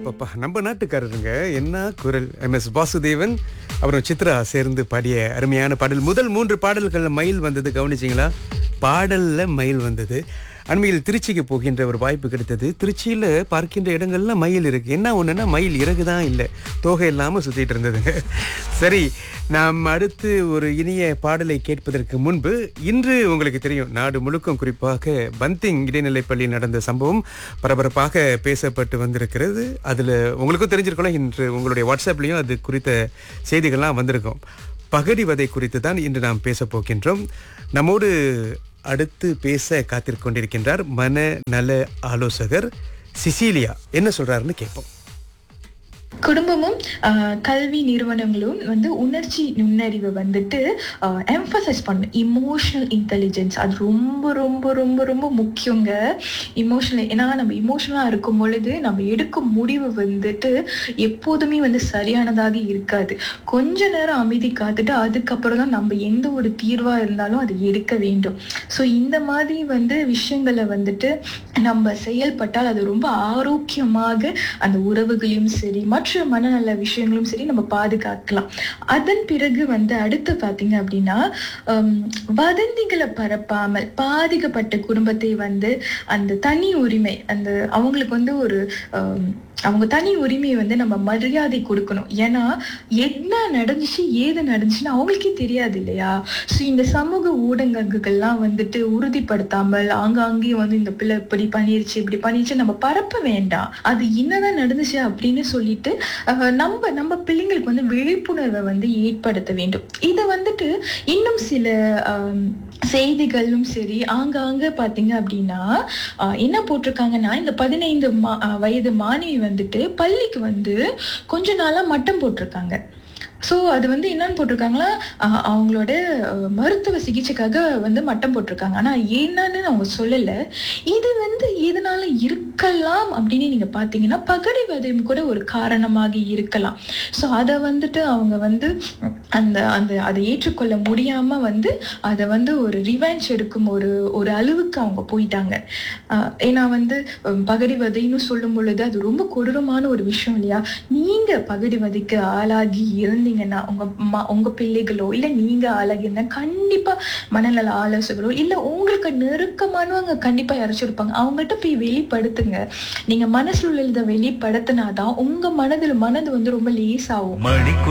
அப்பப்பா நம்ம நாட்டுக்காரருங்க என்ன குரல் எம் எஸ் வாசுதேவன் அப்புறம் சித்ரா சேர்ந்து பாடிய அருமையான பாடல் முதல் மூன்று பாடல்கள்ல மயில் வந்தது கவனிச்சிங்களா பாடல்ல மயில் வந்தது அண்மையில் திருச்சிக்கு போகின்ற ஒரு வாய்ப்பு கிடைத்தது திருச்சியில பார்க்கின்ற இடங்கள்ல மயில் இருக்கு என்ன ஒண்ணுன்னா மயில் இறகு தான் இல்லை தோகை இல்லாம சுத்திட்டு இருந்ததுங்க சரி நாம் அடுத்து ஒரு இனிய பாடலை கேட்பதற்கு முன்பு இன்று உங்களுக்கு தெரியும் நாடு முழுக்கும் குறிப்பாக பந்திங் இடைநிலைப் பள்ளியில் நடந்த சம்பவம் பரபரப்பாக பேசப்பட்டு வந்திருக்கிறது அதுல உங்களுக்கும் தெரிஞ்சிருக்கலாம் இன்று உங்களுடைய வாட்ஸ்அப்லயும் அது குறித்த செய்திகள்லாம் வந்திருக்கும் பகடிவதை குறித்து தான் இன்று நாம் பேச போகின்றோம் நம்மோடு அடுத்து பேச காத்திருக் கொண்டிருக்கின்றார் மன நல ஆலோசகர் சிசிலியா என்ன சொல்றாருன்னு கேட்போம் குடும்பமும் ஆஹ், கல்வி நிறுவனங்களும் வந்து உணர்ச்சி நுண்ணறிவை வந்துட்டு எம்பசைஸ் பண்ணும் இமோஷனல் இன்டெலிஜென்ஸ் அது ரொம்ப ரொம்ப ரொம்ப ரொம்ப முக்கியங்க இமோஷனல் ஏன்னா நம்ம இமோஷனலாக இருக்கும் பொழுது நம்ம எடுக்கும் முடிவு வந்துட்டு எப்போதுமே வந்து சரியானதாக இருக்காது கொஞ்ச நேரம் அமைதி காத்துட்டு அதுக்கப்புறம் தான் நம்ம எந்த ஒரு தீர்வாக இருந்தாலும் அதை எடுக்க வேண்டும் ஸோ இந்த மாதிரி வந்து விஷயங்களை வந்துட்டு நம்ம செயல்பட்டால் அது ரொம்ப ஆரோக்கியமாக அந்த உறவுகளையும் சரி மற்ற மனநல விஷயங்களும் சரி நம்ம பாதுகாக்கலாம் அதன் பிறகு வந்து அடுத்து பார்த்தீங்க அப்படின்னா ஹம், வதந்திகளை பரப்பாமல் பாதிக்கப்பட்ட குடும்பத்தை வந்து அந்த தனி உரிமை அந்த அவங்களுக்கு வந்து ஒரு ஹம், அவங்க தனி உரிமையை வந்து நம்ம மரியாதை கொடுக்கணும் ஏன்னா என்ன நடந்துச்சு ஏது நடந்துச்சுன்னு அவங்களுக்கே தெரியாது இல்லையா ஸோ இந்த சமூக ஊடகங்கள்லாம் வந்துட்டு உறுதிப்படுத்தாமல் ஆங்காங்கே வந்து இந்த பிள்ளை இப்படி பண்ணிருச்சு இப்படி பண்ணிருச்சு நம்ம பரப்ப வேண்டாம் அது என்னதான் நடந்துச்சு அப்படின்னு சொல்லிட்டு அஹ், நம்ம நம்ம பிள்ளைங்களுக்கு வந்து விழிப்புணர்வை வந்து ஏற்படுத்த வேண்டும் இதை வந்துட்டு இன்னும் சில ஆம், செய்திகளும் சரி ஆங்காங்க பாத்தீங்க அப்படின்னா ஆஹ், என்ன போட்டிருக்காங்கன்னா இந்த பதினைந்து மா- ஆஹ், வயது மாணவி வந்துட்டு பள்ளிக்கு வந்து கொஞ்ச நாளா மட்டம் போட்டிருக்காங்க ஸோ அது வந்து என்னன்னு போட்டிருக்காங்களா ஆஹ், அவங்களோட ஆஹ், மருத்துவ சிகிச்சைக்காக வந்து மட்டம் போட்டிருக்காங்க ஆனா என்னன்னு அவங்க சொல்லல இது வந்து எதனால இருக்கலாம் அப்படின்னு நீங்க பாத்தீங்கன்னா பகடிவதையும் கூட ஒரு காரணமாக இருக்கலாம் ஸோ அதை வந்துட்டு அவங்க வந்து அந்த அந்த அதை ஏற்றுக்கொள்ள முடியாம வந்து அதை வந்து ஒரு ரிவெஞ்ச் எடுக்கும் ஒரு ஒரு அளவுக்கு அவங்க போயிட்டாங்க ஆஹ் ஏன்னா வந்து ஹம், பகடிவதைன்னு சொல்லும் பொழுது அது ரொம்ப கொடூரமான ஒரு விஷயம் இல்லையா நீங்க பகடிவதைக்கு ஆளாகி இருந்தீங்கன்னா உங்க ம- உங்க பிள்ளைகளோ இல்ல நீங்க ஆளாகி இருந்தா கண்டிப்பா மனநல ஆலோசகரோ இல்ல உங்களுக்கு நெருக்கமானவங்க கண்டிப்பா யாராச்சும் இருப்பாங்க அவங்கள்ட்ட போய் வெளிப்படுத்துங்க நீங்க மனசுல உள்ளதை வெளிப்படுத்தினாதான் உங்க மனதில் மனது வந்து ரொம்ப லேசாகும் மணி